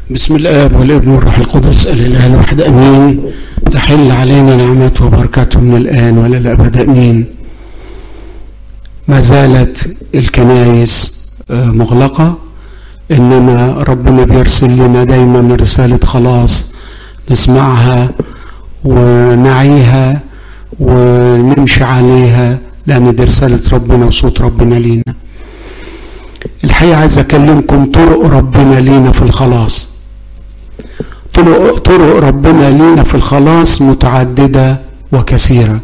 بسم الآب والابن والروح القدس الإله الواحد أمين تحل علينا نعمته وبركاته من الآن وللأبد أمين ما زالت الكنائس مغلقة إنما ربنا بيرسل لنا دايما رسالة خلاص نسمعها ونعيها ونمشي عليها لأن دي رسالة ربنا وصوت ربنا لينا الحقيقة عايز أكلمكم طرق ربنا لينا في الخلاص طرق, طرق ربنا لينا في الخلاص متعددة وكثيرة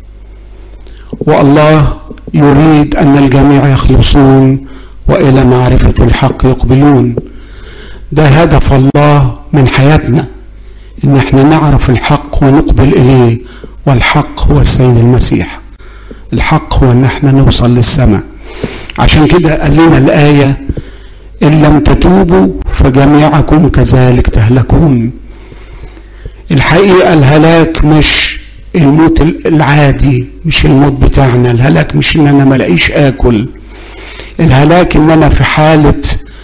والله يريد أن الجميع يخلصون وإلى معرفة الحق يقبلون ده هدف الله من حياتنا إن احنا نعرف الحق ونقبل إليه والحق هو السيد المسيح الحق هو ان احنا نوصل للسماء عشان كده قال لنا الآية إن لم تتوبوا فجميعكم كذلك تهلكون الحقيقة الهلاك مش الموت العادي مش الموت بتاعنا الهلاك مش ان انا ملاقيش اكل الهلاك ان انا في حالة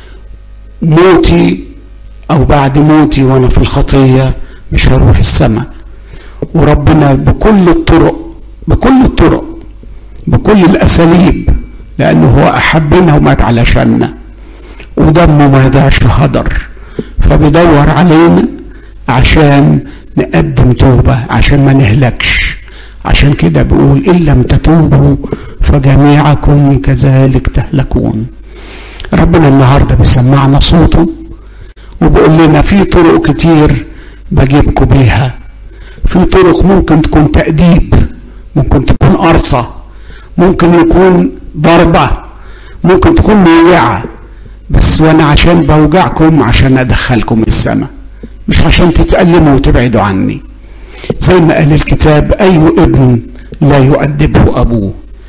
موتي او بعد موتي وانا في الخطية مش هروح السماء وربنا بكل الطرق بكل الطرق بكل الاساليب لانه هو احبنا ومات علشاننا ودمه ما يضيعش هدر فبيدور علينا عشان نقدم توبة عشان ما نهلكش عشان كده بيقول إن لم تتوبوا فجميعكم كذلك تهلكون ربنا النهاردة بيسمعنا صوته وبيقول لنا في طرق كتير بجيبكم بيها في طرق ممكن تكون تأديب ممكن تكون قرصة ممكن يكون ضربة ممكن تكون موجعة بس وانا عشان بوجعكم عشان ادخلكم السماء مش عشان تتألموا وتبعدوا عني زي ما قال الكتاب اي ابن لا يؤدبه ابوه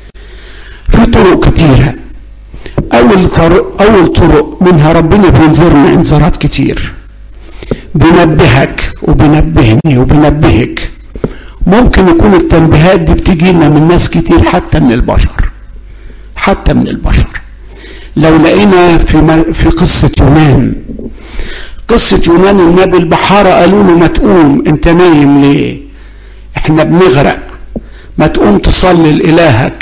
في طرق كتيرة اول طرق اول طرق منها ربنا بينذرنا انذارات كتير بينبهك وبينبهني وبينبهك ممكن يكون التنبيهات دي بتجينا من ناس كتير حتى من البشر حتى من البشر لو لقينا في في قصة يونان قصة يونان النبي البحارة قالوا له ما تقوم انت نايم ليه احنا بنغرق ما تقوم تصلي لإلهك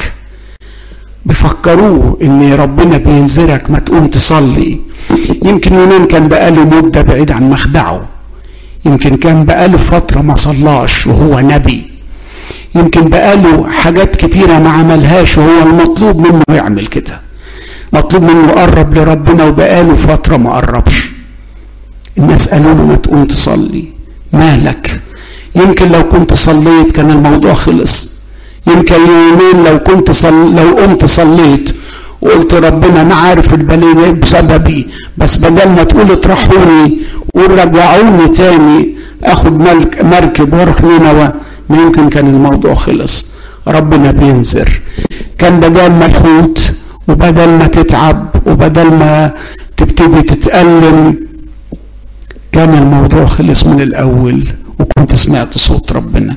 بفكروه ان ربنا بينذرك ما تقوم تصلي يمكن يونان كان بقاله مدة بعيد عن مخدعه يمكن كان بقاله فترة ما صلاش وهو نبي يمكن بقاله حاجات كتيرة ما عملهاش وهو المطلوب منه يعمل كده مطلوب منه يقرب لربنا وبقاله فترة ما قربش الناس قالوا له ما تقوم تصلي مالك يمكن لو كنت صليت كان الموضوع خلص يمكن يومين لو كنت صل... لو قمت صليت وقلت ربنا انا عارف البليه بسببي بس بدل ما تقول اطرحوني ورجعوني تاني اخد ملك مركب واروح نينوى ما يمكن كان الموضوع خلص ربنا بينذر كان بدل ما الحوت وبدل ما تتعب وبدل ما تبتدي تتألم كان الموضوع خلص من الأول وكنت سمعت صوت ربنا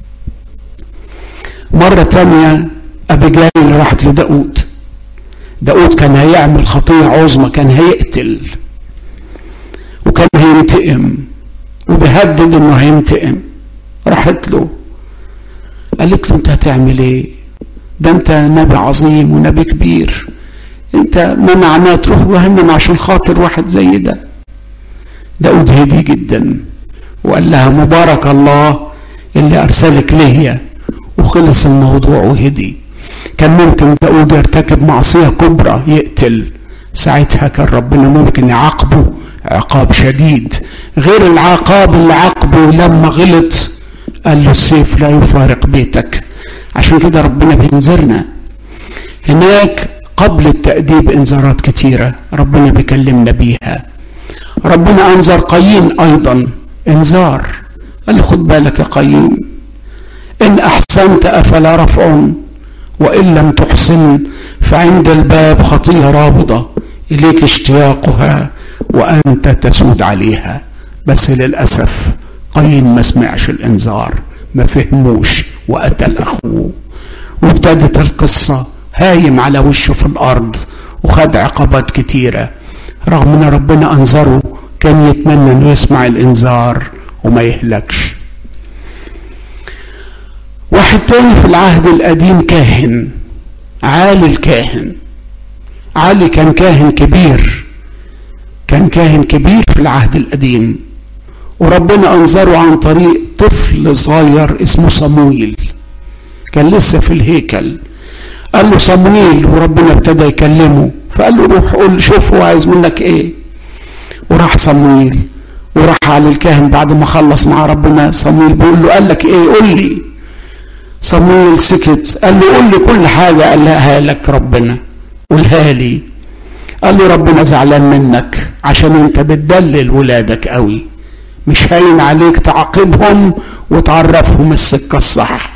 مرة تانية أبيجايل راحت لداود داود كان هيعمل خطية عظمى كان هيقتل وكان هينتقم وبيهدد انه هينتقم راحت له قالت له انت هتعمل ايه ده انت نبي عظيم ونبي كبير انت ما معناه تروح جهنم عشان خاطر واحد زي ده داود هدي جدا وقال لها مبارك الله اللي ارسلك ليا وخلص الموضوع وهدي كان ممكن داود يرتكب معصية كبرى يقتل ساعتها كان ربنا ممكن يعاقبه عقاب شديد غير العقاب اللي عاقبه لما غلط قال له السيف لا يفارق بيتك عشان كده ربنا بينذرنا هناك قبل التأديب انذارات كتيرة ربنا بيكلمنا بيها ربنا انذر قايين ايضا انذار قال له خد بالك يا قايين ان احسنت افلا رفع وان لم تحسن فعند الباب خطية رابضة اليك اشتياقها وانت تسود عليها بس للأسف قايين ما سمعش الانذار ما فهموش وقتل اخوه وابتدت القصة هايم على وشه في الارض وخد عقبات كتيرة رغم ان ربنا انظره كان يتمنى انه يسمع الانذار وما يهلكش واحد تاني في العهد القديم كاهن عالي الكاهن علي كان كاهن كبير كان كاهن كبير في العهد القديم وربنا انظره عن طريق طفل صغير اسمه صمويل كان لسه في الهيكل قال له صمويل وربنا ابتدى يكلمه فقال له روح قول شوف هو عايز منك ايه وراح صمويل وراح على الكاهن بعد ما خلص مع ربنا صمويل بيقول له قال لك ايه قول لي صمويل سكت قال له قول لي كل حاجة قالها لك ربنا قولها لي قال له ربنا زعلان منك عشان انت بتدلل ولادك قوي مش هين عليك تعاقبهم وتعرفهم السكة الصح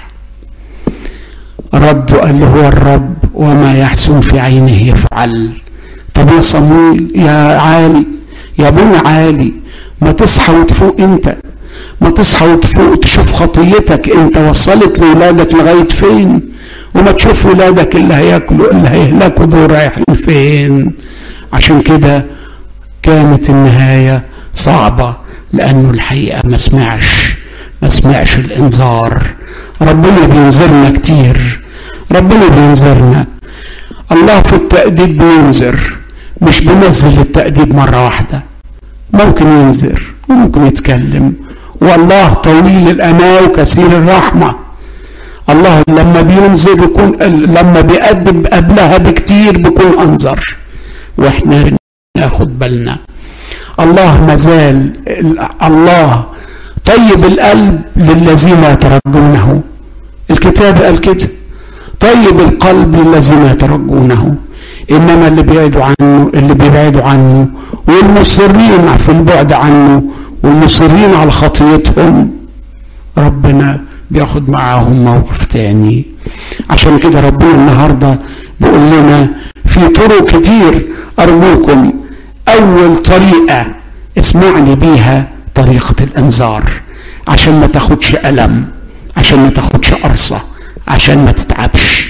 رد قال له هو الرب وما يحسن في عينه يفعل طب يا صمويل يا عالي يا ابونا عالي ما تصحى وتفوق انت ما تصحى وتفوق تشوف خطيتك انت وصلت لولادك لغاية فين وما تشوف ولادك اللي هياكلوا اللي هيهلكوا دول رايحين فين عشان كده كانت النهاية صعبة لأنه الحقيقة ما سمعش ما سمعش الإنذار ربنا بينذرنا كتير ربنا بينذرنا الله في التأديب بينذر مش بينزل التأديب مرة واحدة ممكن ينذر وممكن يتكلم والله طويل الأناة وكثير الرحمة الله لما بينذر يكون لما بيقدم قبلها بكتير بيكون أنظر واحنا ناخد بالنا الله مازال الله طيب القلب للذين يترجونه الكتاب قال كده طيب القلب للذين يترجونه انما اللي بيبعدوا عنه اللي بيبعدوا عنه والمصرين في البعد عنه والمصرين على خطيتهم ربنا بياخد معاهم موقف تاني عشان كده ربنا النهارده بيقول لنا في طرق كتير ارجوكم اول طريقه اسمعني بيها طريقه الانذار عشان ما تاخدش الم عشان ما تاخدش قرصه عشان ما تتعبش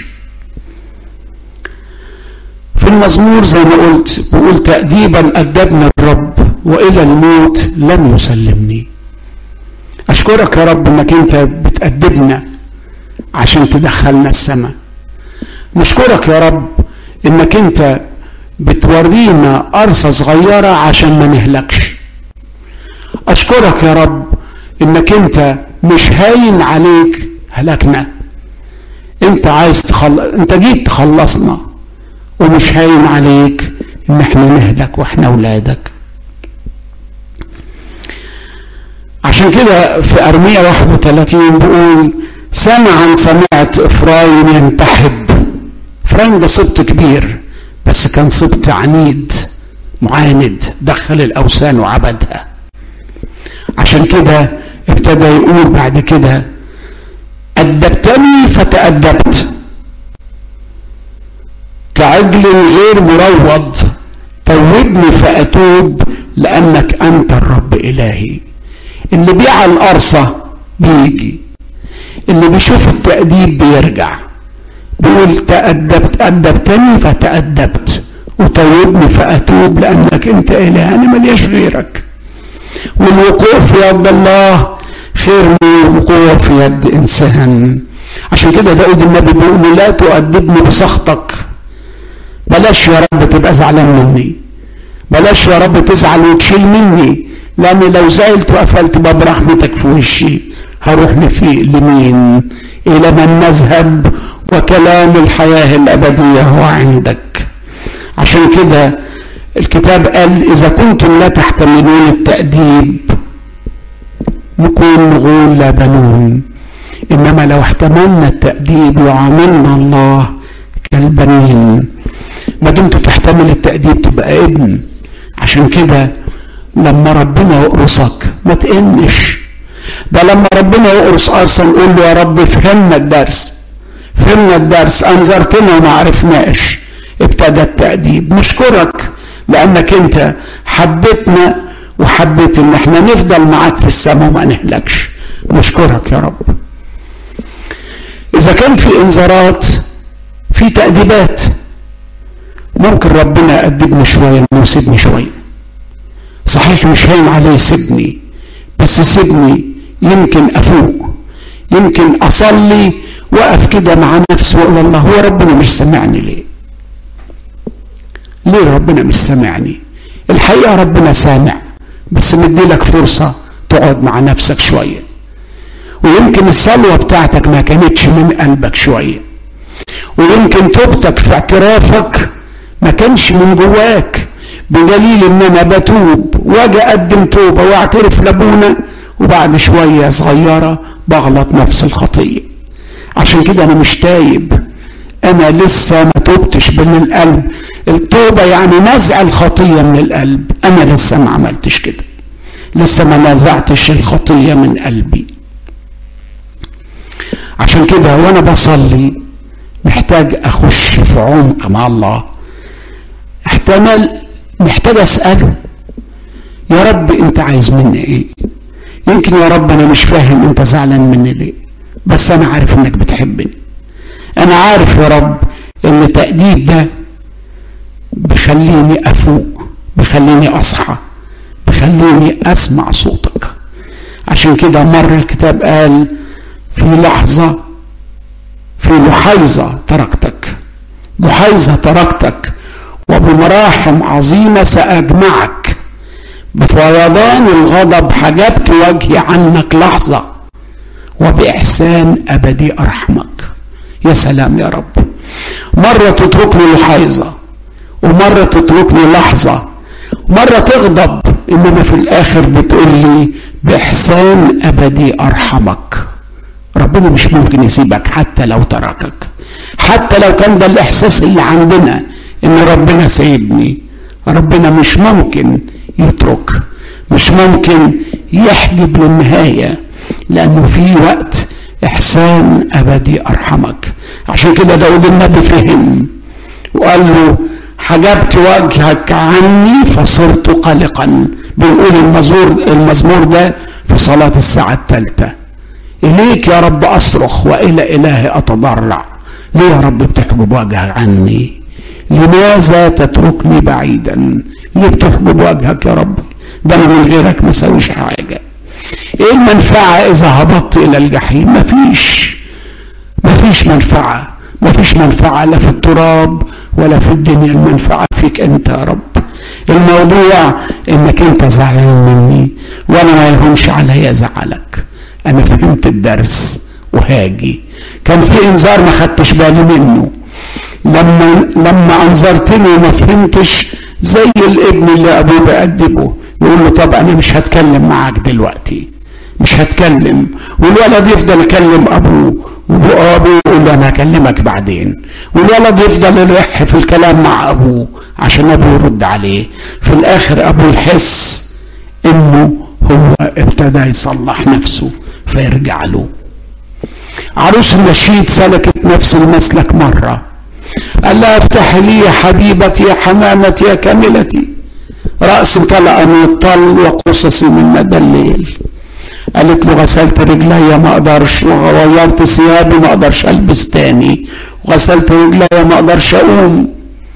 في المزمور زي ما قلت بقول تأديبا أدبنا الرب وإلى الموت لم يسلمني أشكرك يا رب إنك أنت بتأدبنا عشان تدخلنا السماء نشكرك يا رب إنك أنت بتورينا قرصة صغيرة عشان ما نهلكش أشكرك يا رب إنك أنت مش هاين عليك هلكنا أنت عايز تخلص أنت جيت تخلصنا ومش هاين عليك إن إحنا نهلك وإحنا أولادك عشان كده في أرمية 31 بيقول سمعا سمعت إفرايم ينتحب إفرايم ده سبط كبير بس كان سبط عنيد معاند دخل الأوثان وعبدها عشان كده ابتدى يقول بعد كده أدبتني فتأدبت كعجل غير مروض توبني فأتوب لأنك أنت الرب إلهي اللي بيع القرصة بيجي اللي بيشوف التأديب بيرجع بيقول تأدبت أدبتني فتأدبت وتوبني فأتوب لأنك أنت إله أنا ملياش غيرك والوقوع في يد الله خير من الوقوع في يد إنسان عشان كده داود النبي بيقول لا تؤدبني بسخطك بلاش يا رب تبقى زعلان مني بلاش يا رب تزعل وتشيل مني لأن لو زعلت وقفلت باب رحمتك في وشي هروح لفي لمين إلى من نذهب وكلام الحياة الأبدية هو عندك عشان كده الكتاب قال إذا كنتم لا تحتملون التأديب نكون نغول لا بنون إنما لو احتملنا التأديب يعاملنا الله كالبنين ما دمت تحتمل التأديب تبقى ابن عشان كده لما ربنا يقرصك ما تقنش ده لما ربنا يقرص اصلا قول له يا رب فهمنا الدرس فهمنا الدرس انذرتنا وما عرفناش ابتدى التأديب نشكرك لانك انت حبيتنا وحبيت ان احنا نفضل معاك في السماء وما نهلكش نشكرك يا رب اذا كان في انذارات في تأديبات ممكن ربنا يأدبني شوية ويسيبني شوية صحيح مش هين عليه سيبني بس سيبني يمكن افوق يمكن اصلي واقف كده مع نفسي واقول الله هو ربنا مش سامعني ليه ليه ربنا مش سامعني الحقيقه ربنا سامع بس مديلك فرصه تقعد مع نفسك شويه ويمكن الصلوه بتاعتك ما كانتش من قلبك شويه ويمكن توبتك في اعترافك ما كانش من جواك بدليل ان انا بتوب واجي اقدم توبه واعترف لابونا وبعد شويه صغيره بغلط نفس الخطيه عشان كده انا مش تايب انا لسه ما توبتش من القلب التوبه يعني نزع الخطيه من القلب انا لسه ما عملتش كده لسه ما نزعتش الخطيه من قلبي عشان كده وانا بصلي محتاج اخش في عمق مع الله احتمال محتاج اساله يا رب انت عايز مني ايه يمكن يا رب انا مش فاهم انت زعلان مني ليه بس انا عارف انك بتحبني انا عارف يا رب ان التأديب ده بيخليني افوق بيخليني اصحى بيخليني اسمع صوتك عشان كده مر الكتاب قال في لحظة في لحيظة تركتك لحيظة تركتك وبمراحم عظيمة سأجمعك بفيضان الغضب حجبت وجهي عنك لحظة وبإحسان أبدي أرحمك يا سلام يا رب مرة تتركني لحيظة ومرة تتركني لحظة مرة تغضب إنما في الآخر بتقول لي بإحسان أبدي أرحمك ربنا مش ممكن يسيبك حتى لو تركك حتى لو كان ده الإحساس اللي عندنا إن ربنا سيبني ربنا مش ممكن يترك مش ممكن يحجب للنهاية لأنه في وقت إحسان أبدي أرحمك عشان كده داود النبي فهم وقال له حجبت وجهك عني فصرت قلقا بنقول المزمور المزمور ده في صلاة الساعة الثالثة إليك يا رب أصرخ وإلى إلهي أتضرع ليه يا رب بتحجب وجهك عني لماذا تتركني بعيدا ليه بتحجب وجهك يا رب ده انا من غيرك ما سويش حاجة ايه المنفعة اذا هبطت الى الجحيم مفيش مفيش منفعة مفيش منفعة لا في التراب ولا في الدنيا المنفعة فيك انت يا رب الموضوع انك انت زعلان مني وانا ما يهونش عليا زعلك انا فهمت الدرس وهاجي كان في انذار ما خدتش بالي منه لما لما انظرتني وما فهمتش زي الابن اللي ابوه بيأدبه يقول له طب انا مش هتكلم معاك دلوقتي مش هتكلم والولد يفضل يكلم ابوه وابوه يقول له انا هكلمك بعدين والولد يفضل يلح في الكلام مع ابوه عشان ابوه يرد عليه في الاخر ابوه يحس انه هو ابتدى يصلح نفسه فيرجع له عروس النشيد سلكت نفس المسلك مره قال لها افتح لي يا حبيبتي يا حمامتي يا كاملتي رأس طلع من الطل وقصصي من مدى الليل قالت له غسلت رجلي ما اقدرش وغيرت ثيابي ما اقدرش البس تاني وغسلت رجلي ما اقدرش اقوم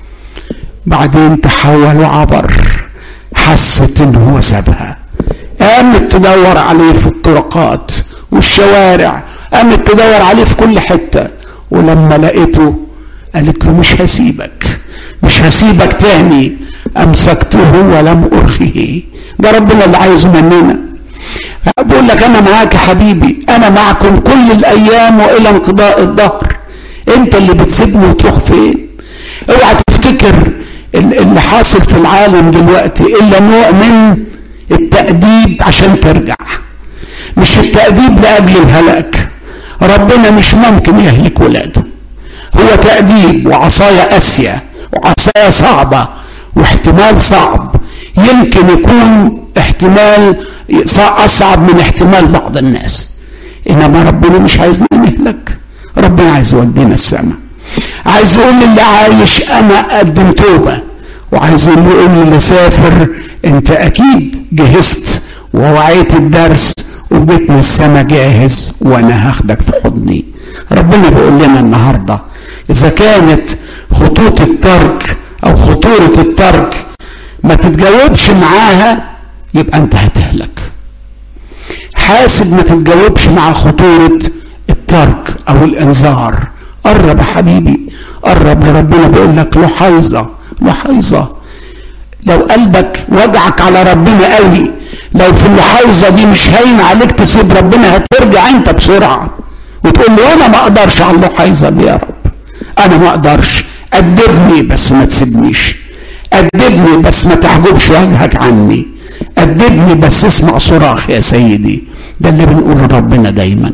بعدين تحول وعبر حست ان هو سابها قامت تدور عليه في الطرقات والشوارع قامت تدور عليه في كل حتة ولما لقيته قالت له مش هسيبك مش هسيبك تاني امسكته ولم ارخه ده ربنا اللي عايزه مننا بقول لك انا معاك يا حبيبي انا معكم كل الايام والى انقضاء الدهر انت اللي بتسيبني وتروح فين اوعى تفتكر اللي حاصل في العالم دلوقتي الا نوع من التأديب عشان ترجع مش التأديب لأجل الهلاك ربنا مش ممكن يهلك ولاده هو تأديب وعصاية قاسية وعصاية صعبة واحتمال صعب يمكن يكون احتمال أصعب من احتمال بعض الناس إنما ربنا مش عايزنا نهلك ربنا عايز يودينا السماء عايز يقول للي عايش أنا أقدم توبة وعايز يقول للي سافر أنت أكيد جهزت ووعيت الدرس وبيتنا السماء جاهز وأنا هاخدك في حضني ربنا بيقول لنا النهارده إذا كانت خطوط الترك أو خطورة الترك ما تتجاوبش معاها يبقى انت هتهلك حاسب ما تتجاوبش مع خطورة الترك او الانذار قرب يا حبيبي قرب لربنا بيقول لك لحيظة لحيظة لو قلبك وجعك على ربنا قوي لو في اللحيظة دي مش هين عليك تسيب ربنا هترجع انت بسرعة وتقول لي انا ما اقدرش على اللحيظة دي يا رب انا ما اقدرش أدبني بس ما تسيبنيش أدبني بس ما تحجبش وجهك عني أدبني بس اسمع صراخ يا سيدي ده اللي بنقوله ربنا دايما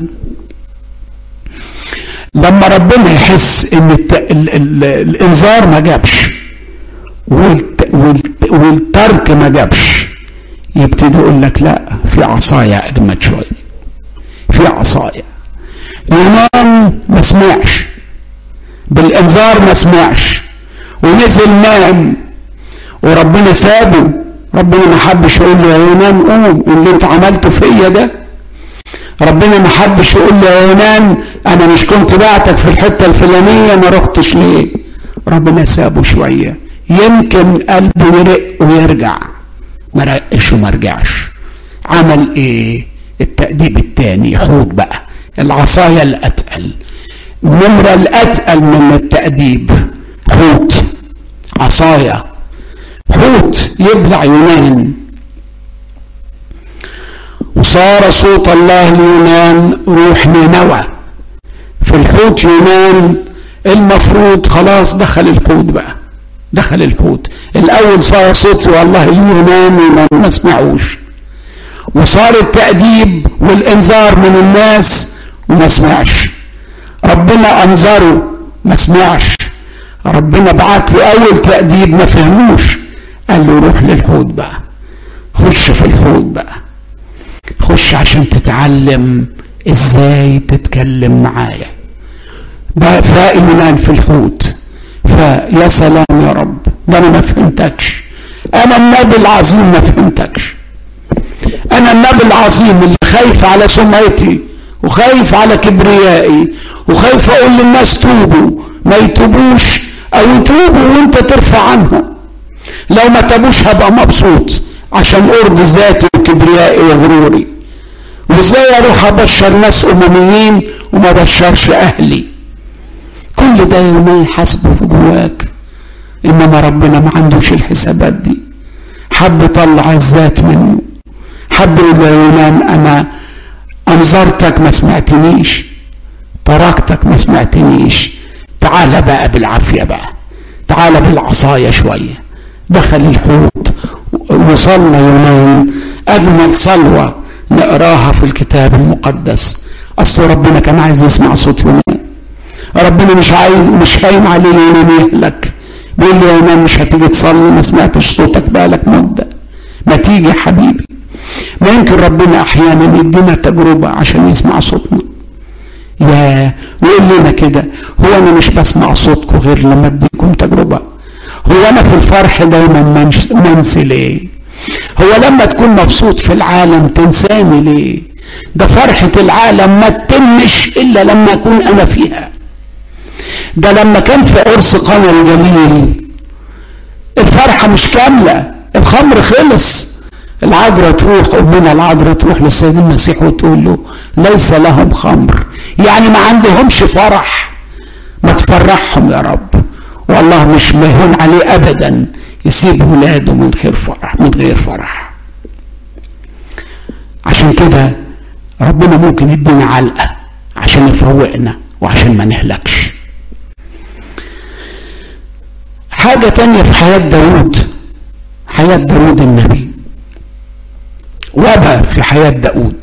لما ربنا يحس ان الت... ال... ال... الانذار ما جابش والت... والت... والترك ما جابش يبتدي يقول لك لا في عصايا اجمد شويه في عصايا يونان ما سمعش بالانذار ما سمعش ونزل نام وربنا سابه ربنا ما حبش يقول له يا يونان قوم اللي انت عملته فيا ده ربنا ما حبش يقول له يا يونان انا مش كنت بعتك في الحته الفلانيه ما رحتش ليه ربنا سابه شويه يمكن قلبه يرق ويرجع ما رقش وما رجعش عمل ايه التأديب التاني حوض بقى العصاية الأتقل النمرة الأتقل من التأديب حوت عصاية حوت يبلع يونان وصار صوت الله ليونان روح نينوى في الحوت يونان المفروض خلاص دخل الحوت بقى دخل الحوت الاول صار صوت والله يونان وما ما سمعوش وصار التأديب والانذار من الناس وما سمعش ربنا انذره ما سمعش ربنا بعت له اول تأديب ما فهموش قال له روح للحوت بقى خش في الحوت بقى خش عشان تتعلم ازاي تتكلم معايا بقى فائل في الحوت فيا سلام يا رب ده انا ما فهمتكش انا النبي العظيم ما فهمتكش انا النبي العظيم اللي خايف على سمعتي وخايف على كبريائي وخايف اقول للناس توبوا ما يتوبوش او يتوبوا وانت ترفع عنهم لو ما تابوش هبقى مبسوط عشان ارضي ذاتي وكبريائي وغروري وازاي اروح ابشر ناس امميين وما بشرش اهلي كل ده يومين حاسبه في جواك انما ربنا ما عندوش الحسابات دي حب يطلع الذات منه حب يقول يا يونان انا انظرتك ما سمعتنيش تركتك ما سمعتنيش تعال بقى بالعافيه بقى تعال بالعصايه شويه دخل الحوت وصلنا يونان اجمل صلوه نقراها في الكتاب المقدس اصل ربنا كان عايز يسمع صوت يونان ربنا مش عايز مش خايم عليه يونان يهلك بيقول له يا يونان مش هتيجي تصلي ما سمعتش صوتك بقالك مده ما تيجي يا حبيبي ما يمكن ربنا احيانا يدينا تجربه عشان يسمع صوتنا يا ويقول لنا كده هو انا مش بسمع صوتكم غير لما اديكم تجربه هو انا في الفرح دايما منسي ليه هو لما تكون مبسوط في العالم تنساني ليه ده فرحة العالم ما تتمش الا لما اكون انا فيها ده لما كان في عرس قنا الجميل الفرحة مش كاملة الخمر خلص العذراء تروح امنا العذراء تروح للسيد المسيح وتقول له ليس لهم خمر يعني ما عندهمش فرح ما تفرحهم يا رب والله مش مهون عليه ابدا يسيب ولاده من غير فرح من غير فرح عشان كده ربنا ممكن يدينا علقه عشان يفوقنا وعشان ما نهلكش حاجة تانية في حياة داود حياة داود النبي وبا في حياة داود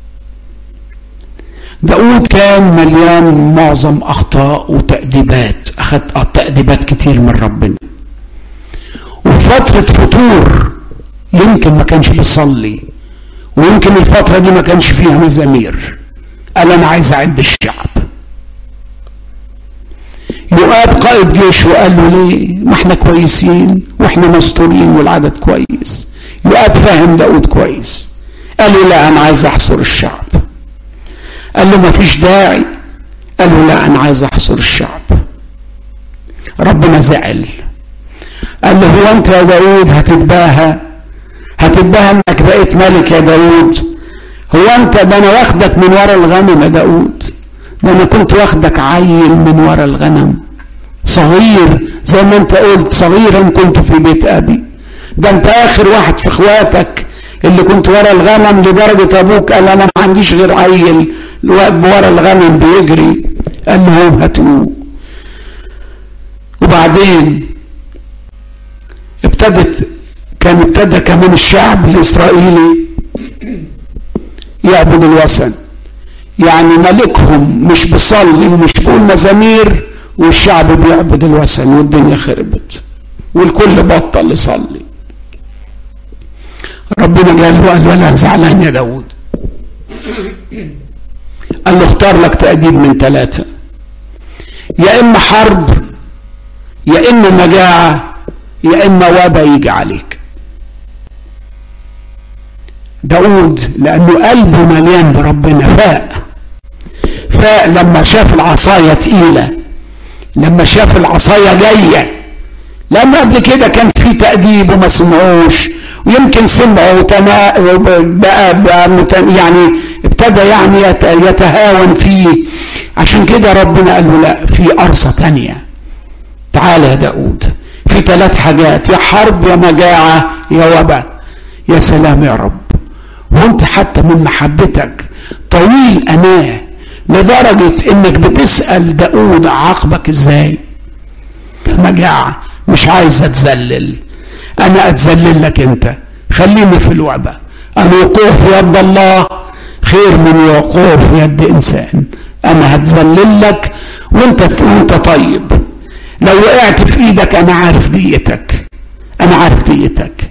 داود كان مليان معظم أخطاء وتأديبات أخذ تأديبات كتير من ربنا وفي فترة فتور يمكن ما كانش بيصلي ويمكن الفترة دي ما كانش فيها مزامير قال أنا عايز أعد الشعب يؤاب قائد جيش وقال له ليه ما احنا كويسين واحنا مستورين والعدد كويس يؤاب فاهم داود كويس قال له لا انا عايز احصر الشعب قال له ما فيش داعي قال له لا انا عايز احصر الشعب ربنا زعل قال له هو انت يا داود هتتباهى تتباهى انك بقيت ملك يا داود هو انت ده انا واخدك من ورا الغنم يا داود ده انا كنت واخدك عيل من ورا الغنم صغير زي ما انت قلت صغيرا كنت في بيت ابي ده انت اخر واحد في اخواتك اللي كنت ورا الغنم لدرجة ابوك قال انا ما عنديش غير عيل الوقت ورا الغنم بيجري قال له هاتوه وبعدين ابتدت كان ابتدى كمان الشعب الاسرائيلي يعبد الوثن يعني ملكهم مش بيصلي ومش بيقول مزامير والشعب بيعبد الوثن والدنيا خربت والكل بطل يصلي ربنا قال له قال ولا زعلان يا داود قال له اختار لك تأديب من ثلاثة يا إما حرب يا إما مجاعة يا إما وبا يجي عليك داود لأنه قلبه مليان بربنا فاق فاق لما شاف العصاية تقيلة لما شاف العصاية جاية لما قبل كده كان في تأديب وما سمعوش ويمكن سمعوا وتنا بقى, بقى يعني ابتدى يعني يتهاون فيه عشان كده ربنا قال له لا في قرصة تانية تعال يا داود في ثلاث حاجات يا حرب يا مجاعة يا وباء يا سلام يا رب وانت حتى من محبتك طويل أناه لدرجة انك بتسأل داود عاقبك ازاي مجاعة مش عايز اتذلل انا اتذلل لك انت خليني في الوعبة الوقوف في يد الله خير من وقوف في يد انسان انا هتذلل لك وانت وانت طيب لو وقعت في ايدك انا عارف ديتك انا عارف ديتك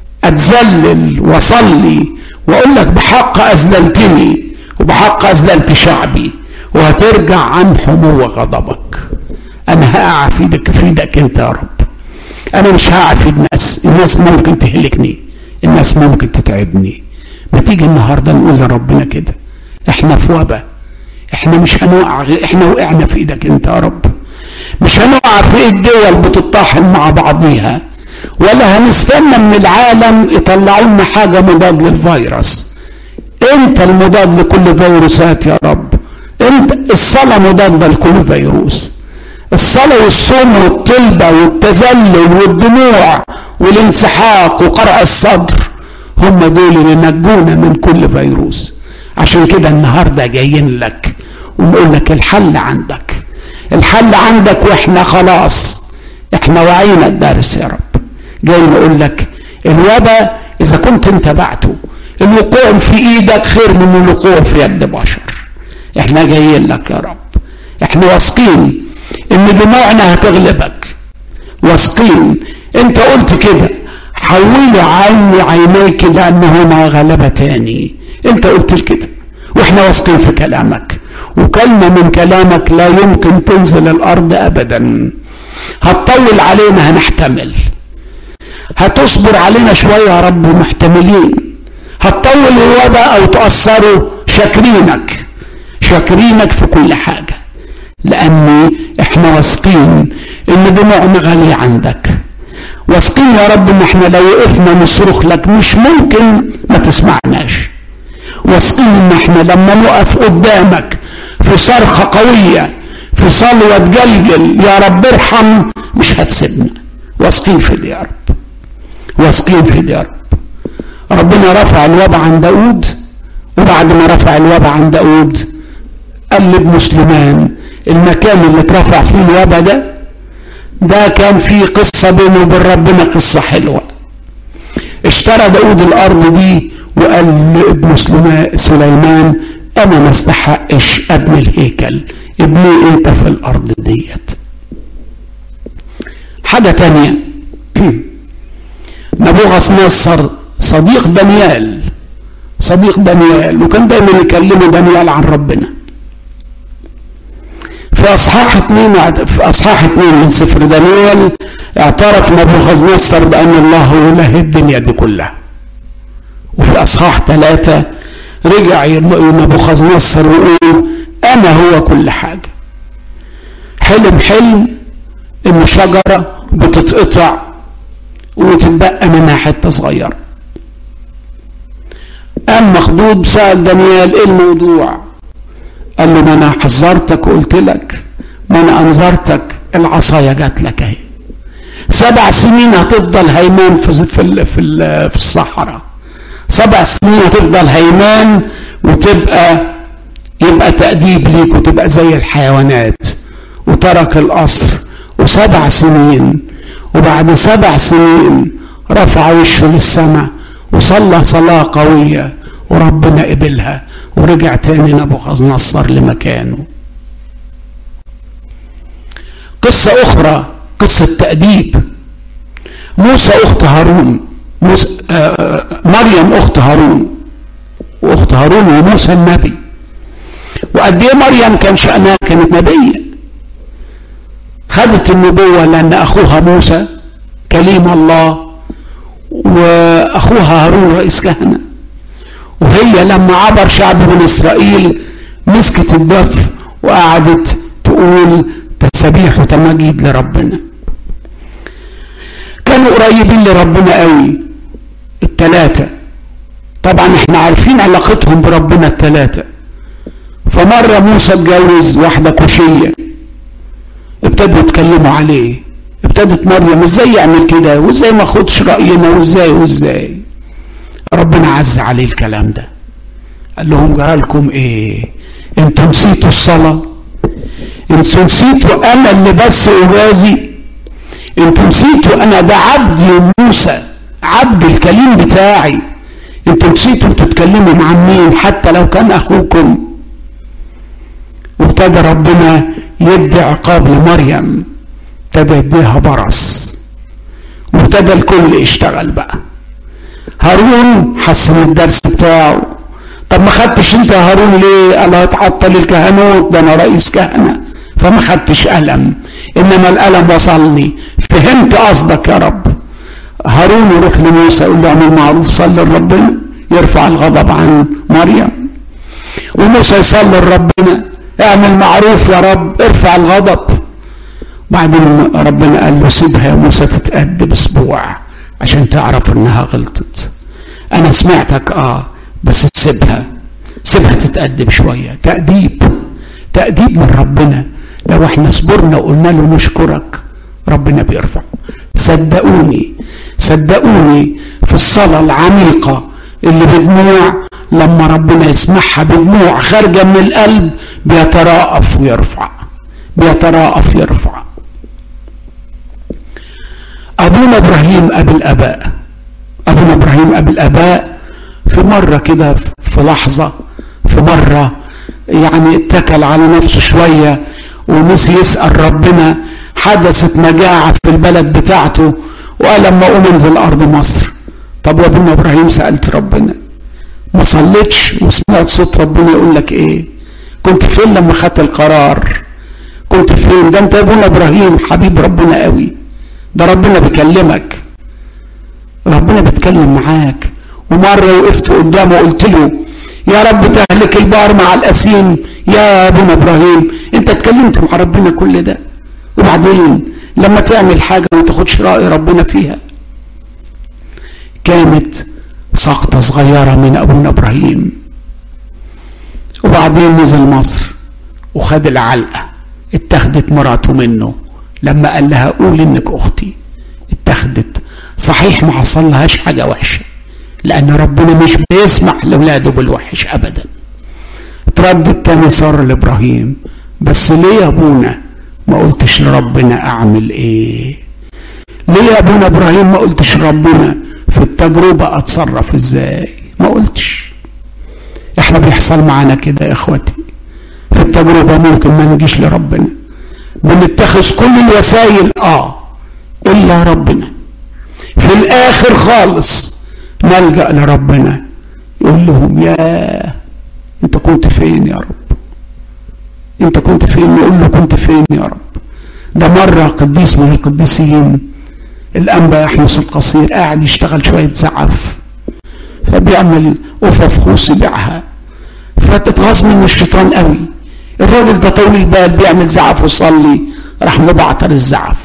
اتذلل واصلي واقول لك بحق اذللتني وبحق اذللت شعبي وهترجع عن حمو غضبك انا هقع في ايدك في ايدك انت يا رب انا مش هقع في الناس الناس ممكن تهلكني الناس ممكن تتعبني ما تيجي النهارده نقول لربنا كده احنا في وبا احنا مش هنقع احنا وقعنا في ايدك انت يا رب مش هنقع في ايد دول بتطاحن مع بعضيها ولا هنستنى من العالم يطلعوا لنا حاجه مضاد للفيروس انت المضاد لكل فيروسات يا رب انت الصلاه مضاده لكل فيروس الصلاة والصوم والطلبة والتذلل والدموع والانسحاق وقرع الصدر هم دول اللي نجونا من كل فيروس عشان كده النهاردة جايين لك ونقول لك الحل عندك الحل عندك واحنا خلاص احنا وعينا الدرس يا رب جاي نقول لك الوباء اذا كنت انتبعته الوقوع في ايدك خير من الوقوع في يد بشر احنا جايين لك يا رب احنا واثقين ان دموعنا هتغلبك واثقين انت قلت كده حولي عني عينيك لانهما غلبتاني انت قلت كده واحنا واثقين في كلامك وكلمة من كلامك لا يمكن تنزل الارض ابدا هتطول علينا هنحتمل هتصبر علينا شوية يا رب محتملين هتطول الوباء او تأثروا شاكرينك شاكرينك في كل حاجة لأن احنا واثقين ان دموعنا غالية عندك واثقين يا رب ان احنا لو وقفنا نصرخ لك مش ممكن ما تسمعناش واثقين ان احنا لما نقف قدامك في صرخة قوية في صلوة تجلجل يا رب ارحم مش هتسيبنا واثقين في دي يا رب واثقين في دي يا رب ربنا رفع الوضع عن داود وبعد ما رفع الوضع عن داود قال لابن سليمان المكان اللي اترفع فيه الوبا ده ده كان فيه قصة بينه وبين ربنا قصة حلوة اشترى داود الارض دي وقال لابن سليمان انا ما استحقش ابني الهيكل ابني انت في الارض ديت حاجة تانية نبوغث نصر صديق دانيال صديق دانيال وكان دايما يكلمه دانيال عن ربنا في اصحاح اثنين في اصحاح اثنين من سفر دانيال اعترف نبوخذ نصر بان الله هو اله الدنيا دي كلها وفي اصحاح ثلاثة رجع نبوخذ نصر ويقول انا هو كل حاجة حلم حلم ان شجرة بتتقطع وتتبقى منها حتة صغيرة مخضوض سأل دانيال ايه الموضوع قال له ما انا حذرتك وقلت لك ما انا انذرتك العصايه جات لك اهي سبع سنين هتفضل هيمان في في في, في الصحراء سبع سنين هتفضل هيمان وتبقى يبقى تأديب ليك وتبقى زي الحيوانات وترك القصر وسبع سنين وبعد سبع سنين رفع وشه للسماء وصلى صلاة قوية وربنا قبلها ورجع تاني نبوخذ نصر لمكانه قصة أخرى قصة تأديب موسى أخت هارون موسى آه مريم أخت هارون وأخت هارون وموسى النبي وقد إيه مريم كان شأنها كانت نبية خدت النبوة لأن أخوها موسى كليم الله وأخوها هارون رئيس كهنة وهي لما عبر شعب من إسرائيل مسكت الدف وقعدت تقول تسبيح وتماجيد لربنا كانوا قريبين لربنا قوي التلاتة طبعا احنا عارفين علاقتهم بربنا التلاتة فمرة موسى اتجوز واحدة كوشية ابتدوا يتكلموا عليه ابتدت مريم ازاي يعمل كده وازاي ما خدش رأينا وازاي وازاي ربنا عز عليه الكلام ده قال لهم جرالكم ايه انتوا نسيتوا الصلاة انتوا نسيتوا انا اللي بس اجازي انتوا نسيتوا انا ده عبدي موسى عبد الكليم بتاعي انتوا نسيتوا تتكلموا مع مين حتى لو كان اخوكم وابتدى ربنا يدي عقاب لمريم ابتدى يديها برص وابتدى الكل يشتغل بقى هارون حسن الدرس بتاعه طب ما خدتش انت يا هارون ليه قال هتعطل الكهنوت ده انا رئيس كهنه فما خدتش ألم إنما الألم وصلني فهمت قصدك يا رب هارون يروح لموسى يقول له اعمل معروف صلي لربنا يرفع الغضب عن مريم وموسى يصلي لربنا اعمل معروف يا رب ارفع الغضب بعدين ربنا قال له سيبها يا موسى تتأدب اسبوع عشان تعرف انها غلطت انا سمعتك اه بس سيبها سيبها تتأدب شوية تأديب تأديب من ربنا لو احنا صبرنا وقلنا له نشكرك ربنا بيرفع صدقوني صدقوني في الصلاة العميقة اللي بدموع لما ربنا يسمعها بدموع خارجة من القلب بيتراءف ويرفع بيتراءف يرفع أبونا إبراهيم أبي الآباء أبونا إبراهيم أبي الآباء في مرة كده في لحظة في مرة يعني اتكل على نفسه شوية ونسي يسأل ربنا حدثت مجاعة في البلد بتاعته وقال لما أقوم انزل أرض مصر طب يا ابونا إبراهيم سألت ربنا ما صليتش وسمعت صوت ربنا يقول لك إيه كنت فين لما خدت القرار كنت فين ده أنت يا ابونا إبراهيم حبيب ربنا قوي ده ربنا بيكلمك ربنا بيتكلم معاك ومرة وقفت قدامه وقلت له يا رب تهلك البار مع الأسيم يا ابونا إبراهيم أنت اتكلمت مع ربنا كل ده وبعدين لما تعمل حاجة ما تاخدش رأي ربنا فيها كانت سقطة صغيرة من أبونا إبراهيم وبعدين نزل مصر وخد العلقة اتخذت مراته منه لما قال لها قول انك اختي اتخذت صحيح ما حصل لهاش حاجة وحشة لان ربنا مش بيسمح لاولاده بالوحش ابدا اتردد تاني صار لابراهيم بس ليه يا ابونا ما قلتش لربنا اعمل ايه ليه يا ابونا ابراهيم ما قلتش ربنا في التجربة اتصرف ازاي ما قلتش احنا بيحصل معانا كده يا اخواتي في التجربة ممكن ما نجيش لربنا بنتخذ كل الوسائل اه الا ربنا في الاخر خالص نلجأ لربنا يقول لهم يا انت كنت فين يا رب انت كنت فين يقول له كنت فين يا رب ده مرة قديس من القديسين الأنبا يحمص القصير قاعد يشتغل شوية زعف فبيعمل أفف خوص يبيعها فتتغاظ منه الشيطان قوي الراجل ده طول البال بيعمل زعف وصلي راح مبعتر الزعف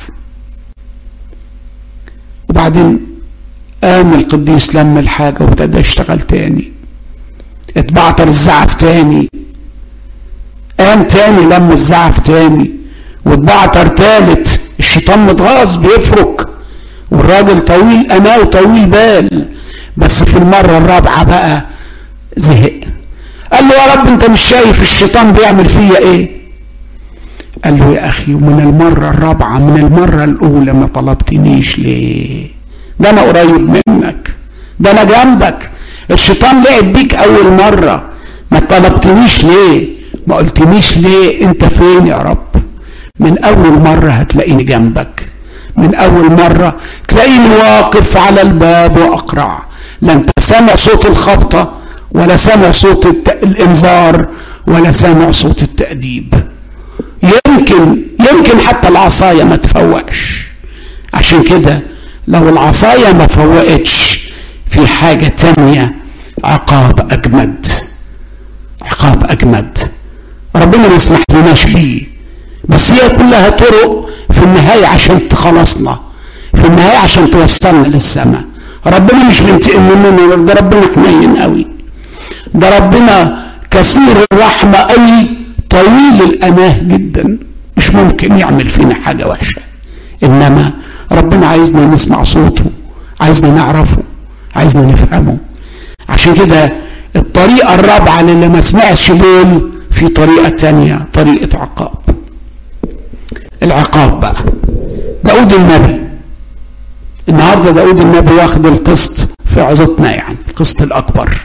وبعدين قام القديس لم الحاجة وابتدى يشتغل تاني اتبعتر الزعف تاني قام تاني لما الزعف تاني واتبعتر تالت الشيطان متغاظ بيفرك والراجل طويل انا وطويل بال بس في المرة الرابعة بقى زهق قال له يا رب انت مش شايف الشيطان بيعمل فيا ايه قال له يا اخي ومن المرة الرابعة من المرة الاولى ما طلبتنيش ليه ده انا قريب منك ده انا جنبك الشيطان لعب بيك اول مرة ما طلبتنيش ليه ما قلتنيش ليه انت فين يا رب من اول مرة هتلاقيني جنبك من اول مرة تلاقيني واقف على الباب واقرع لا انت سامع صوت الخبطة ولا سامع صوت الانذار ولا سامع صوت التأديب يمكن يمكن حتى العصاية ما تفوقش عشان كده لو العصاية ما فوقتش في حاجة تانية عقاب أجمد عقاب أجمد ربنا ما يسمح لناش بيه بس هي كلها طرق في النهاية عشان تخلصنا في النهاية عشان توصلنا للسماء ربنا مش بينتقم مننا ده ربنا حنين قوي ده ربنا كثير الرحمة قوي طويل الأناه جدا مش ممكن يعمل فينا حاجة وحشة إنما ربنا عايزنا نسمع صوته عايزنا نعرفه عايزنا نفهمه عشان كده الطريقة الرابعة للي ما سمعش دول في طريقة تانية طريقة عقاب العقاب بقى داود النبي النهاردة داود النبي واخد القسط في عظتنا يعني القسط الأكبر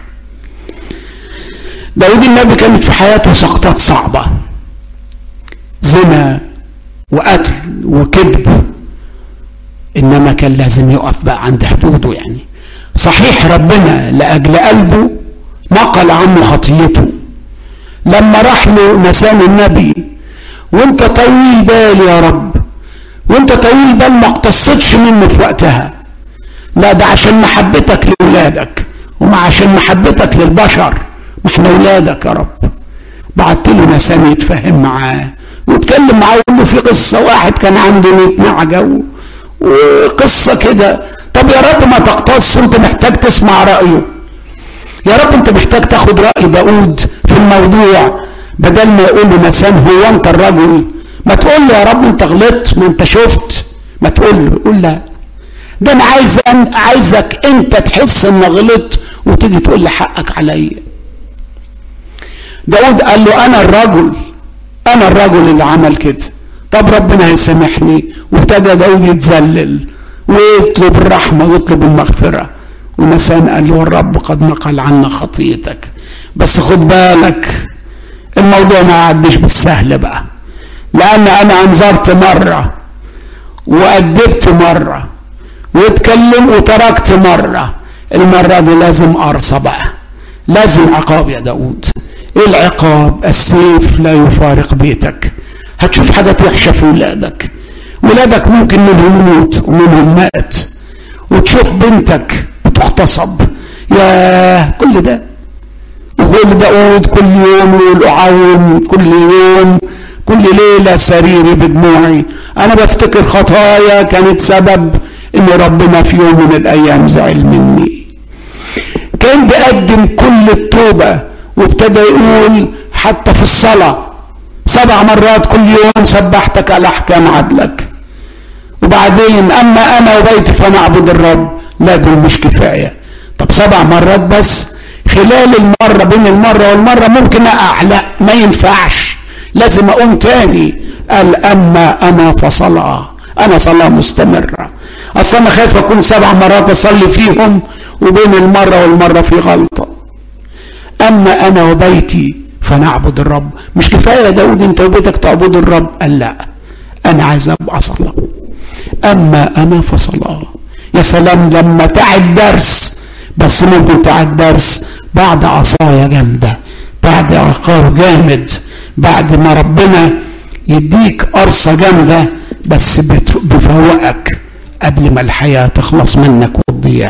داود النبي كانت في حياته سقطات صعبة زنا وقتل وكذب إنما كان لازم يقف بقى عند حدوده يعني صحيح ربنا لأجل قلبه نقل عنه خطيته لما راح له نسان النبي وانت طويل بال يا رب وانت طويل بال ما اقتصدش منه في وقتها لا ده عشان محبتك لولادك وما عشان محبتك للبشر ما احنا ولادك يا رب بعت له نسان يتفاهم معاه واتكلم معاه وقال له في قصة واحد كان عنده 100 نعجة وقصة كده طب يا رب ما تقتص انت محتاج تسمع رأيه يا رب انت محتاج تاخد رأي داود في الموضوع بدل ما يقول له نسان هو انت الرجل ما تقول له يا رب انت غلطت ما انت شفت ما تقول له قول لا ده انا عايز أن عايزك انت تحس ان غلطت وتيجي تقول لي حقك عليا داود قال له انا الرجل انا الرجل اللي عمل كده طب ربنا هيسامحني وابتدى داود يتذلل ويطلب الرحمه ويطلب المغفره ونسان قال له الرب قد نقل عنا خطيتك بس خد بالك الموضوع ما عدش بالسهل بقى لان انا انذرت مره وادبت مره واتكلم وتركت مره المره دي لازم ارصى بقى لازم عقاب يا داود ايه العقاب السيف لا يفارق بيتك هتشوف حاجات وحشه في ولادك ولادك ممكن منهم يموت ومنهم مات وتشوف بنتك بتغتصب يا كل ده وكل داود كل يوم يقول اعاون كل يوم كل ليلة سريري بدموعي انا بفتكر خطايا كانت سبب ان ربنا في يوم من الايام زعل مني كان بيقدم كل التوبة وابتدى يقول حتى في الصلاة سبع مرات كل يوم سبحتك على احكام عدلك وبعدين اما انا وبيتي فنعبد الرب لا دول مش كفاية طب سبع مرات بس خلال المرة بين المرة والمرة ممكن اقع لا ما ينفعش لازم اقوم تاني قال اما انا فصلاة انا صلاة مستمرة اصلا انا خايف اكون سبع مرات اصلي فيهم وبين المرة والمرة في غلطة اما انا وبيتي فنعبد الرب مش كفاية يا داود انت وبيتك تعبد الرب قال لا انا عايز ابقى صلاة اما انا فصلاة يا سلام لما تعد درس بس ممكن تعد درس بعد عصاية جامدة بعد عقاب جامد بعد ما ربنا يديك قرصة جامدة بس بفوقك قبل ما الحياة تخلص منك وتضيع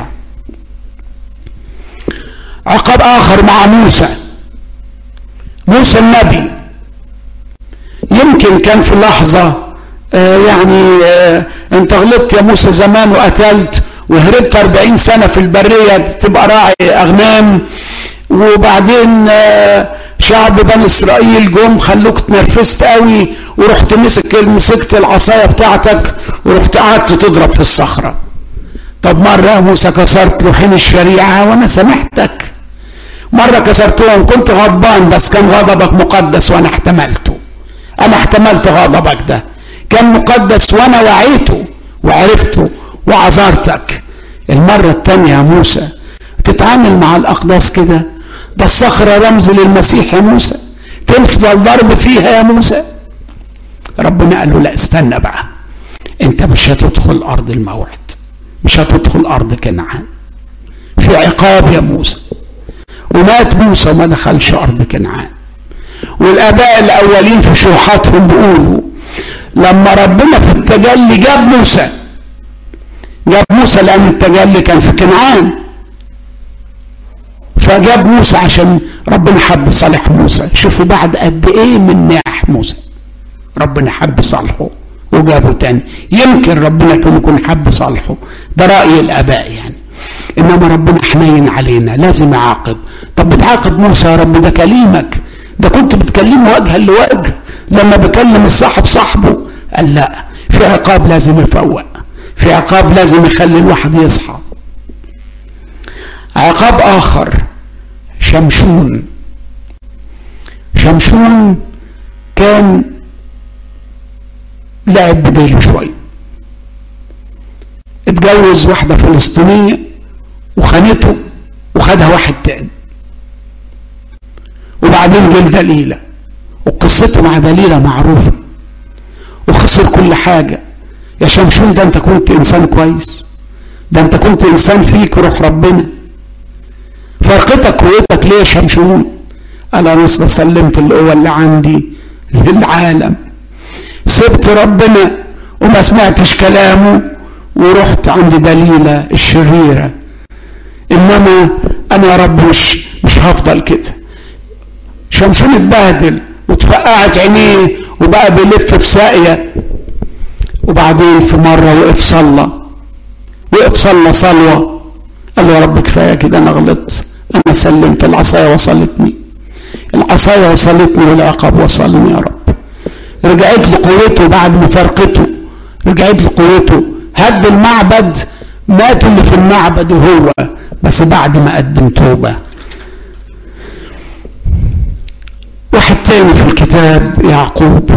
عقاب آخر مع موسى موسى النبي يمكن كان في لحظة آه يعني آه انت غلطت يا موسى زمان وقتلت وهربت 40 سنة في البرية تبقى راعي أغنام وبعدين شعب بني اسرائيل جم خلوك تنرفزت قوي ورحت مسك مسكت العصايه بتاعتك ورحت قعدت تضرب في الصخره طب مره يا موسى كسرت لوحين الشريعه وانا سامحتك مره كسرتهم كنت غضبان بس كان غضبك مقدس وانا احتملته انا احتملت غضبك ده كان مقدس وانا وعيته وعرفته وعذرتك المره الثانيه يا موسى تتعامل مع الاقداس كده ده الصخرة رمز للمسيح يا موسى تفضل ضرب فيها يا موسى ربنا قال له لا استنى بقى انت مش هتدخل ارض الموعد مش هتدخل ارض كنعان في عقاب يا موسى ومات موسى وما دخلش ارض كنعان والاباء الاولين في شروحاتهم بيقولوا لما ربنا في التجلي جاب موسى جاب موسى لان التجلي كان في كنعان فجاب موسى عشان ربنا حب صالح موسى شوفوا بعد قد ايه من ناح موسى ربنا حب صالحه وجابه تاني يمكن ربنا كان يكون حب صالحه ده رأي الآباء يعني إنما ربنا حنين علينا لازم يعاقب طب بتعاقب موسى يا رب ده كليمك ده كنت بتكلمه وجها لوجه زي ما بكلم الصاحب صاحبه قال لا في عقاب لازم يفوق في عقاب لازم يخلي الواحد يصحى عقاب آخر شمشون شمشون كان لعب بديله شوية اتجوز واحدة فلسطينية وخانته وخدها واحد تاني وبعدين جه دليلة وقصته مع دليلة معروفة وخسر كل حاجة يا شمشون ده انت كنت انسان كويس ده انت كنت انسان فيك روح ربنا فرقتك قوتك ليه يا شمشون انا نصر سلمت القوة اللي عندي للعالم سبت ربنا وما سمعتش كلامه ورحت عند دليلة الشريرة انما انا يا رب مش مش هفضل كده شمشون اتبهدل واتفقعت عينيه وبقى بيلف في ساقية وبعدين في مرة وقف صلى وقف صلى صلوة قال له يا رب كفاية كده انا غلطت انا سلمت العصاية وصلتني العصاية وصلتني والعقاب وصلني يا رب رجعت له قوته بعد مفارقته رجعت له قوته هد المعبد ماتوا اللي في المعبد وهو بس بعد ما قدم توبة واحد تاني في الكتاب يعقوب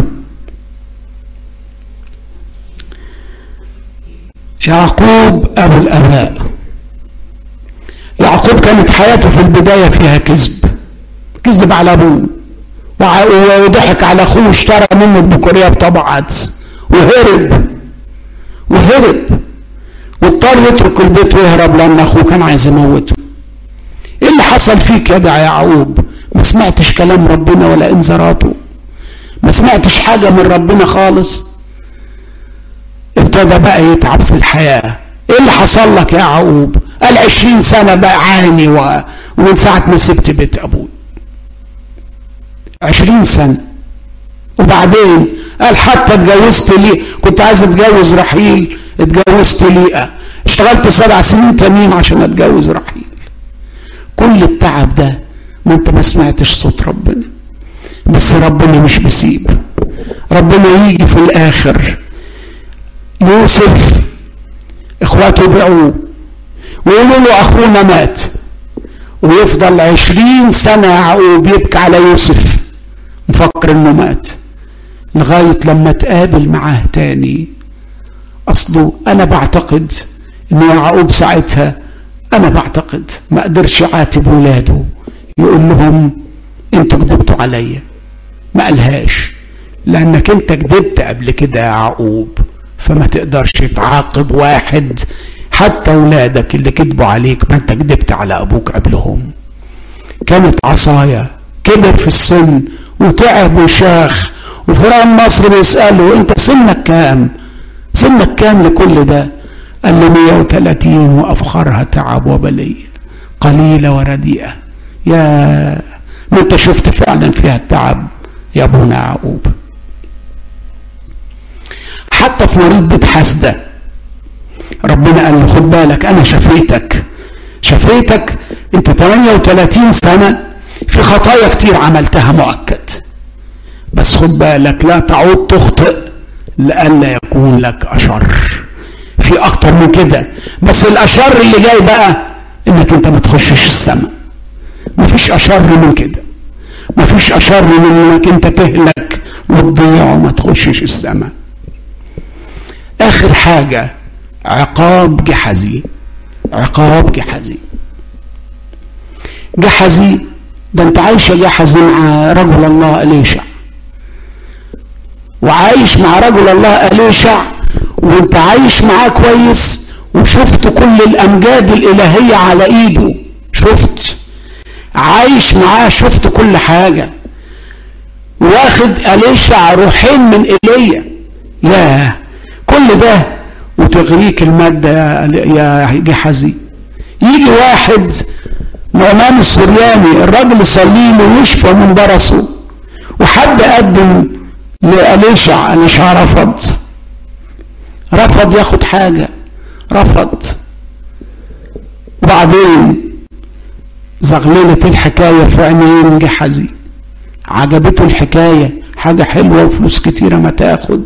يعقوب أبو الآباء يعقوب كانت حياته في البداية فيها كذب كذب على أبوه وضحك على أخوه واشترى منه البكورية بطبع عدس وهرب وهرب واضطر يترك البيت ويهرب لأن أخوه كان عايز يموته إيه اللي حصل فيك يا ده يعقوب ما سمعتش كلام ربنا ولا انذاراته ما سمعتش حاجة من ربنا خالص ابتدى بقى يتعب في الحياة ايه اللي حصل لك يا يعقوب قال عشرين سنة بعاني و... ومن ساعة ما سبت بيت ابوي عشرين سنة وبعدين قال حتى اتجوزت لي كنت عايز اتجوز رحيل اتجوزت ليئة اشتغلت سبع سنين تانيين عشان اتجوز رحيل كل التعب ده ما انت ما سمعتش صوت ربنا بس ربنا مش بيسيب ربنا يجي في الاخر يوسف اخواته بيعوه ويقولوا له اخونا مات ويفضل عشرين سنة يعقوب يبكي على يوسف مفكر انه مات لغاية لما تقابل معاه تاني اصله انا بعتقد ان يعقوب ساعتها انا بعتقد ما قدرش يعاتب ولاده يقول لهم انتوا كذبتوا عليا ما قالهاش لانك انت كذبت قبل كده يا يعقوب فما تقدرش تعاقب واحد حتى اولادك اللي كذبوا عليك ما انت كذبت على ابوك قبلهم كانت عصايا كبر في السن وتعب وشاخ وفرعون مصر بيسأله انت سنك كام سنك كام لكل ده قال له 130 وافخرها تعب وبلية قليلة ورديئة يا ما انت شفت فعلا فيها التعب يا ابونا يعقوب حتى في مريض بيت حسده ربنا قال له خد بالك انا شفيتك شفيتك انت 38 سنة في خطايا كتير عملتها مؤكد بس خد بالك لا تعود تخطئ لئلا يكون لك أشر في أكتر من كده بس الأشر اللي جاي بقى إنك أنت ما تخشش السماء مفيش أشر من كده مفيش أشر من إنك أنت تهلك وتضيع وما تخشش السماء آخر حاجة عقاب جحزي عقاب جحزي جحزي ده انت عايش يا جحزي مع رجل الله أليشع وعايش مع رجل الله أليشع وانت عايش معاه كويس وشفت كل الأمجاد الإلهية على إيده شفت عايش معاه شفت كل حاجة واخد أليشع روحين من إيليا يا كل ده وتغريك المادة يا جحزي يجي واحد نعمان السرياني الراجل يصلي له ويشفى من برصه وحد قدم لأليشع أليشع رفض رفض ياخد حاجة رفض وبعدين زغللت الحكاية في عينين جحزي عجبته الحكاية حاجة حلوة وفلوس كتيرة ما تاخد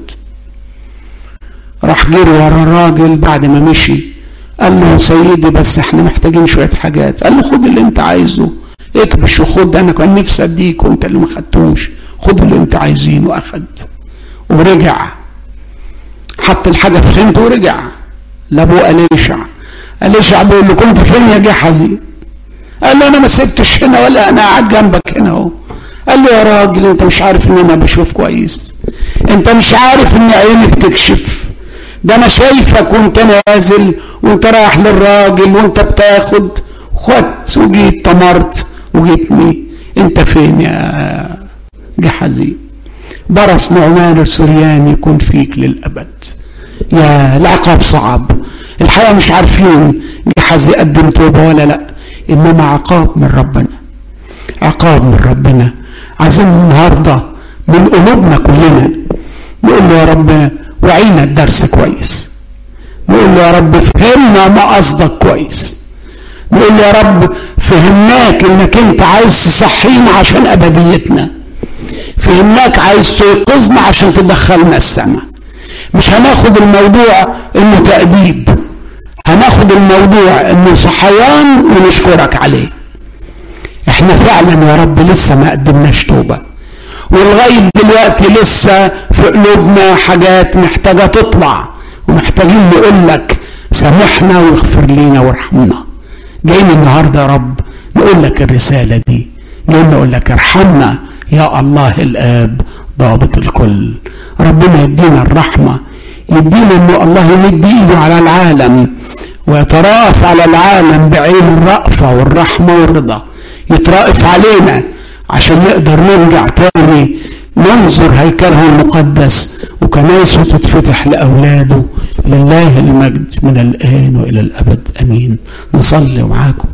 راح جري ورا الراجل بعد ما مشي قال له يا سيدي بس احنا محتاجين شوية حاجات قال له خد اللي انت عايزه اكبش وخد انا كان نفسي اديك وانت اللي ما خدتوش خد اللي انت عايزينه واخد ورجع حط الحاجة في خيمته ورجع لابوه أليشع أليشع بيقول له كنت فين يا جحزي قال له انا ما سبتش هنا ولا انا قاعد جنبك هنا اهو قال له يا راجل انت مش عارف ان انا بشوف كويس انت مش عارف ان عيني بتكشف ده انا شايفك وانت نازل وانت رايح للراجل وانت بتاخد خدت وجيت طمرت وجيتني انت فين يا جحزي برص نعمان السرياني يكون فيك للأبد يا العقاب صعب الحقيقة مش عارفين جحزي قدم توبة ولا لا إنما عقاب من ربنا عقاب من ربنا عايزين النهاردة من قلوبنا كلنا نقول له يا رب وعينا الدرس كويس نقول له يا رب فهمنا ما قصدك كويس نقول له يا رب فهمناك انك انت عايز تصحينا عشان ابديتنا فهمناك عايز توقظنا عشان تدخلنا السماء مش هناخد الموضوع انه تأديب هناخد الموضوع انه صحيان ونشكرك عليه احنا فعلا يا رب لسه ما قدمناش توبة ولغاية دلوقتي لسه في قلوبنا حاجات محتاجة تطلع ومحتاجين نقول لك سامحنا واغفر لينا وارحمنا جايين النهارده يا رب نقول لك الرسالة دي جايين نقول لك ارحمنا يا الله الآب ضابط الكل ربنا يدينا الرحمة يدينا انه الله يمد ايده على العالم ويترأف على العالم بعين الرأفة والرحمة والرضا يترأف علينا عشان نقدر نرجع تاني ننظر هيكله المقدس وكنايسه تتفتح لأولاده لله المجد من الآن وإلى الأبد أمين نصلي معاكم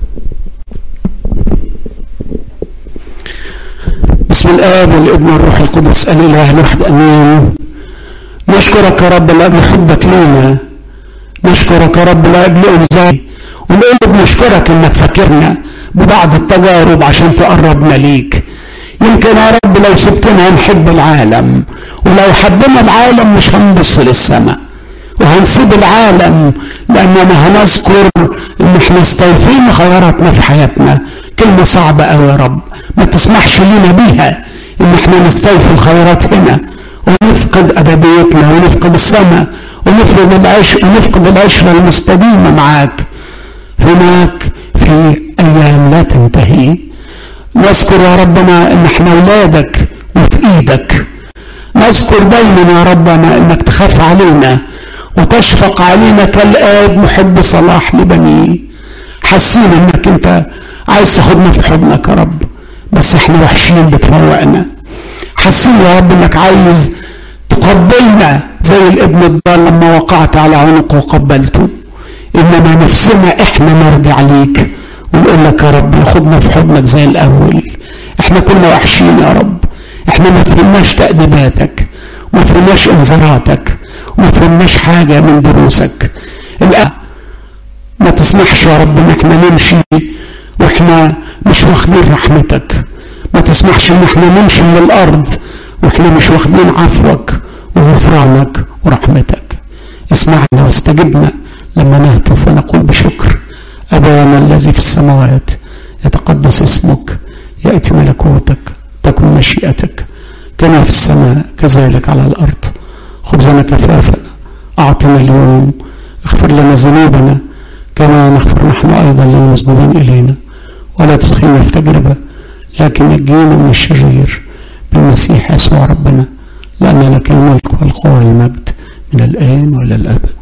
بسم الآب والابن والروح القدس الإله الواحد أمين نشكرك يا رب لأجل حبك لينا نشكرك يا رب لأجل إنزالي ونقول بنشكرك إنك فاكرنا ببعض التجارب عشان تقربنا ليك يمكن يا رب لو سبتنا نحب العالم ولو حبنا العالم مش هنبص للسماء وهنسيب العالم لأننا هنذكر إن احنا استوفينا خيراتنا في حياتنا كلمة صعبة أوي يا رب ما تسمحش لنا بيها إن احنا نستوفي الخيرات هنا ونفقد أبديتنا ونفقد السماء ونفقد العشق ونفقد العشرة المستديمة معاك هناك في أيام لا تنتهي نذكر يا ربنا إن احنا أولادك وفي إيدك نذكر دايما يا ربنا إنك تخاف علينا وتشفق علينا كالآب محب صلاح لبنيه حاسين إنك أنت عايز تاخدنا في حضنك يا رب بس احنا وحشين بتفوقنا حاسين يا رب انك عايز تقبلنا زي الابن الضال لما وقعت على عنقه وقبلته انما نفسنا احنا نرجع ليك ونقول لك يا رب خدنا في حضنك زي الاول احنا كنا وحشين يا رب احنا ما فهمناش تأديباتك وما فهمناش انذاراتك وما فهمناش حاجة من دروسك الآن ما تسمحش يا رب ان احنا نمشي واحنا مش واخدين رحمتك ما تسمحش ان احنا نمشي من الارض واحنا مش واخدين عفوك وغفرانك ورحمتك اسمعنا واستجبنا لما نهتف ونقول بشكر أبانا الذي في السماوات يتقدس اسمك يأتي ملكوتك تكن مشيئتك كما في السماء كذلك على الأرض خبزنا كفافنا أعطنا اليوم اغفر لنا ذنوبنا كما نغفر نحن أيضا للمذنبين إلينا ولا تدخلنا في تجربة لكن نجينا من الشرير بالمسيح يسوع ربنا لأن لك الملك والقوة والمجد من الآن وإلى الأبد